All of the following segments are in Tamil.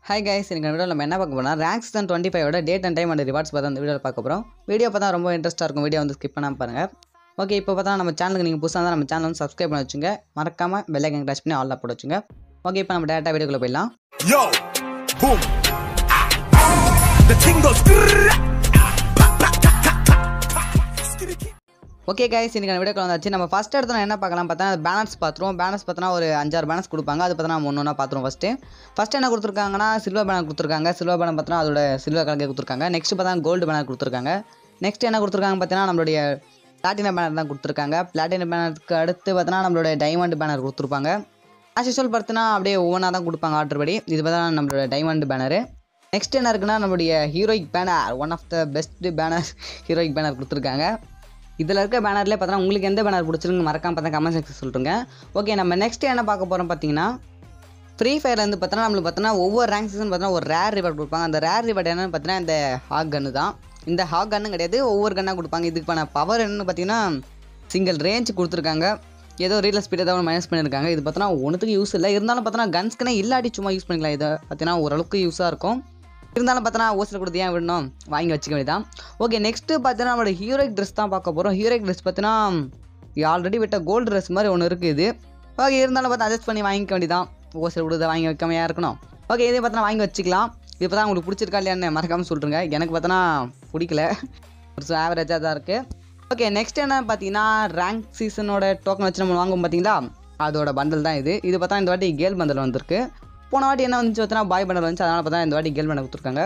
ஹாய் கைஸ் எனக்கு வீடியோ நம்ம என்ன பார்க்க போனால் ரேங்க் சீசன் டுவெண்ட்டி ஃபைவோட date and time and rewards பார்த்தா அந்த வீடியோவில் பார்க்க போகிறோம் வீடியோ பார்த்தா ரொம்ப இன்ட்ரெஸ்ட்டாக இருக்கும் வீடியோ வந்து ஸ்கிப் பண்ணாமல் பாருங்கள் ஓகே இப்போ பார்த்தா நம்ம சேனலுக்கு நீங்கள் புதுசாக தான் நம்ம சேனல் வந்து சப்ஸ்கிரைப் பண்ணி வச்சுங்க மறக்காமல் பெல் ஐக்கன் டச் பண்ணி ஆல்ல போட்டு வச்சுங்க ஓகே இப்போ நம்ம டேட்டா வீடியோக்குள்ளே போயிடலாம் Yo, boom. The thing goes. Okay guys இன்றைக்கி வீடியோக்குள்ள வந்தாச்சு நம்ம ஃபஸ்ட் இடத்துல என்ன பார்க்கலாம் பார்த்தா பேனர்ஸ் பார்த்துருவோம் பேனர்ஸ் பார்த்தோன்னா ஒரு அஞ்சாறு பேனர்ஸ் கொடுப்பாங்க அது பார்த்தா நம்ம ஒன்று ஒன்றா பார்த்துருவோம் ஃபஸ்ட்டு ஃபஸ்ட் என்ன கொடுத்துருக்காங்கன்னா சில்வர் பேனர் கொடுத்துருக்காங்க சில்வர் பேனர் பார்த்தோன்னா அதோட சில்வர் கலக்கே கொடுத்துருக்காங்க நெக்ஸ்ட் பார்த்தா கோல்டு பேனர் கொடுத்துருக்காங்க நெக்ஸ்ட் என்ன கொடுத்துருக்காங்க பார்த்தீங்கன்னா நம்மளுடைய பிளாட்டினம் பேனர் தான் கொடுத்துருக்காங்க பிளாட்டினம் பேனருக்கு அடுத்து பார்த்தோன்னா நம்மளுடைய டைமண்ட் பேனர் கொடுத்துருப்பாங்க ஆஸ் யூஸ்வல் பார்த்தீங்கன்னா அப்படியே ஒவ்வொன்றா தான் கொடுப்பாங்க ஆர்டர் படி இது பார்த்தா நம்மளோட டைமண்ட் பேனரு நெக்ஸ்ட் என்ன இருக்குன்னா நம்மளுடைய heroic banner one of the best banner heroic banner கொடுத்துருக்காங்க இதில் இருக்க பேனர்லேயே பார்த்தீங்கன்னா உங்களுக்கு எந்த பேனர் பிடிச்சிருக்கு மறக்காம பார்த்தா கமெண்ட் செக்ஷன் சொல்லிட்டுங்க ஓகே நம்ம நெக்ஸ்ட் என்ன பார்க்க போகிறோம் பார்த்தீங்கன்னா ஃப்ரீ ஃபயர்லேருந்து பார்த்தோன்னா நம்மளுக்கு பார்த்தோன்னா ஒவ்வொரு ரேங்க் சீசன் பார்த்தோன்னா ஒரு ரேர் ரிவார்ட் கொடுப்பாங்க அந்த ரேர் ரிவார்ட் என்னன்னு பார்த்தீங்கன்னா இந்த ஹாக் கன்னு தான் இந்த ஹாக் கன்னு கிடையாது ஒவ்வொரு கன்னாக கொடுப்பாங்க இதுக்கான பவர் என்னன்னு பார்த்தீங்கன்னா சிங்கிள் ரேஞ்ச் கொடுத்துருக்காங்க ஏதோ ரீல் ஸ்பீட் ஏதாவது மைனஸ் பண்ணியிருக்காங்க இது பார்த்தோன்னா ஒன்றுத்துக்கு யூஸ் இல்லை இருந்தாலும் பார்த்தோன்னா கன்ஸ்க்குனே இல்லாட்டி சும்மா யூஸ் பண்ணிக்கலாம் இதை பார்த்தீங்கன்னா ஓரளவுக்கு யூஸாக இருக்கும் இருந்தாலும் பார்த்தோன்னா ஓசில் கொடுத்து ஏன் விடணும் வாங்கி வச்சுக்க வேண்டியதான் ஓகே நெக்ஸ்ட்டு பார்த்தீங்கன்னா நம்மளோட ஹீரோயிக் ட்ரெஸ் தான் பார்க்க போகிறோம் ஹீரோயிக் ட்ரெஸ் பார்த்தீங்கன்னா ஆல்ரெடி விட்ட கோல்டு ட்ரெஸ் மாதிரி ஒன்று இருக்குது இது ஓகே இருந்தாலும் பார்த்து அட்ஜஸ்ட் பண்ணி வாங்கிக்க வேண்டியதான் ஓசில் கொடுத்து வாங்கி வைக்காமையாக இருக்கணும் ஓகே இதே பார்த்தா வாங்கி வச்சுக்கலாம் இது பார்த்தா உங்களுக்கு பிடிச்சிருக்கா இல்லையான்னு மறக்காமல் சொல்லிருங்க எனக்கு பார்த்தோன்னா பிடிக்கல ஒரு ஆவரேஜாக தான் இருக்குது ஓகே நெக்ஸ்ட் என்ன பார்த்தீங்கன்னா ரேங்க் சீசனோட டோக்கன் வச்சு நம்ம வாங்குவோம் பார்த்தீங்களா அதோட பண்டல் தான் இது இது பார்த்தா இந்த வாட்டி கேல் பண்டல் வந்திருக்கு போன வாட்டி என்ன வந்துச்சு பார்த்தீங்கன்னா பாய் பண்டல் வந்துச்சு அதனால் பார்த்தா இந்த வாட்டி கேல் பண்டல் கொடுத்துருக்காங்க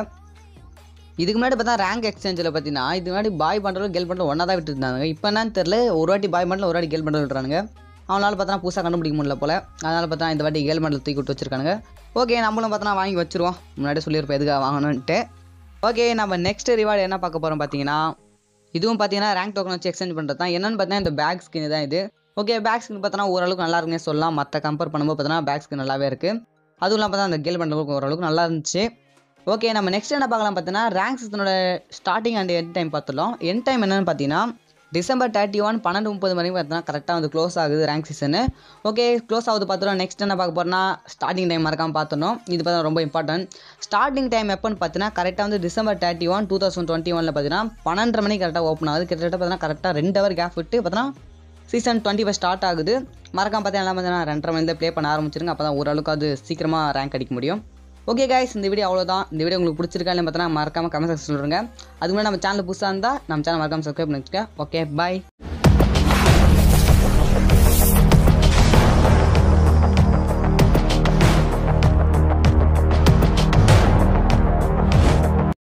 இதுக்கு முன்னாடி பார்த்தா ரேங்க் எக்ஸ்சேஞ்சில் பார்த்தீங்கன்னா இது முன்னாடி பாய் பண்டலும் கேல் பண்டலும் ஒன்றா தான் விட்டுருந்தாங்க இப்போ என்னன்னு தெரில ஒரு வாட்டி பாய் பண்டல் ஒரு வாட்டி கேல் பண்டல் விட்டுறானுங்க அவனால பார்த்தா புதுசாக கண்டுபிடிக்க முடியல போல அதனால் பார்த்தா இந்த வாட்டி கேல் பண்டல் தூக்கி விட்டு வச்சிருக்கானுங்க ஓகே நம்மளும் பார்த்தா வாங்கி வச்சிருவோம் முன்னாடி சொல்லியிருப்போம் எதுக்காக வாங்கணுன்ட்டு ஓகே நம்ம நெக்ஸ்ட் ரிவார்டு என்ன பார்க்க போகிறோம் பார்த்தீங்கன்னா இதுவும் பார்த்தீங்கன்னா ரேங்க் டோக்கன் வச்சு எக்ஸ்சேஞ்ச் பண்ணுறது தான் என்னன்னு பார்த்தீங்கன்னா இந்த பேக் ஸ்கின் தான் இது ஓகே பேக் ஸ்கின் பார்த்தோன்னா ஓரளவுக்கு நல்லா இருக்குன்னே சொல்லலாம் மற்ற கம்பேர் பண்ணும்போது பார்த்தீங்கன்னா பேக் ஸ்கின் நல்லாவே இருக்குது அதுவும் இல்லாமல் பார்த்தா அந்த கேல் பண்ணுறதுக்கு ஓரளவுக்கு நல்லா இருந்துச்சு ஓகே நம்ம நெக்ஸ்ட் என்ன பார்க்கலாம் பார்த்தீங்கன்னா ரேங்க் சீசனோட ஸ்டார்டிங் அண்ட் எண்ட் டைம் பார்த்துடலாம் எண்ட் டைம் என்னன்னு பார்த்தீங்கன்னா டிசம்பர் தேர்ட்டி ஒன் பன்னெண்டு முப்பது மணிக்கு பார்த்தீங்கன்னா கரெக்டாக வந்து க்ளோஸ் ஆகுது ரேங்க் சீசனு ஓகே க்ளோஸ் ஆகுது பார்த்துட்டோம் நெக்ஸ்ட் என்ன பார்க்க போகிறோம்னா ஸ்டார்டிங் டைம் மறக்காம பார்த்துடணும் இது பார்த்தா ரொம்ப இம்பார்ட்டன்ட் ஸ்டார்டிங் டைம் எப்போன்னு பார்த்தீங்கன்னா கரெக்டாக வந்து December thirty one two thousand twenty ஒனில் பார்த்தீங்கன்னா பன்னெண்டரை மணிக்கு கரெக்டாக ஓப்பன் ஆகுது கிட்டத்தட்ட பார்த்தீங்கன்னா கரெக்டாக ரெண்டு ஹவர் கேப் விட்டு பார்த்தீங்கன்னா சீசன் டுவெண்ட்டி ஃபைவ் ஸ்டார்ட் ஆகுது மறக்காம பார்த்தீங்கன்னா எல்லாம் பார்த்தீங்கன்னா ரெண்டரை மணி ப்ளே பண்ண ஆரம்பிச்சிருங்க அப்போ தான் ஓரளவுக்கு அது சீக்கிரமாக ரேங்க் அடிக்க முடியும் ஓகே guys இந்த வீடியோ அவ்வளோதான் இந்த வீடியோ உங்களுக்கு பிடிச்சிருக்கா இல்லை பார்த்தீங்கன்னா மறக்காம கமெண்ட் செக்ஷன் சொல்லுங்கள் அதுக்கு முன்னாடி நம்ம சேனல் புதுசாக இருந்தால் நம்ம சேனல் மறக்காம சப்ஸ்கிரைப் பண்ணிச்சுக்க ஓகே பாய்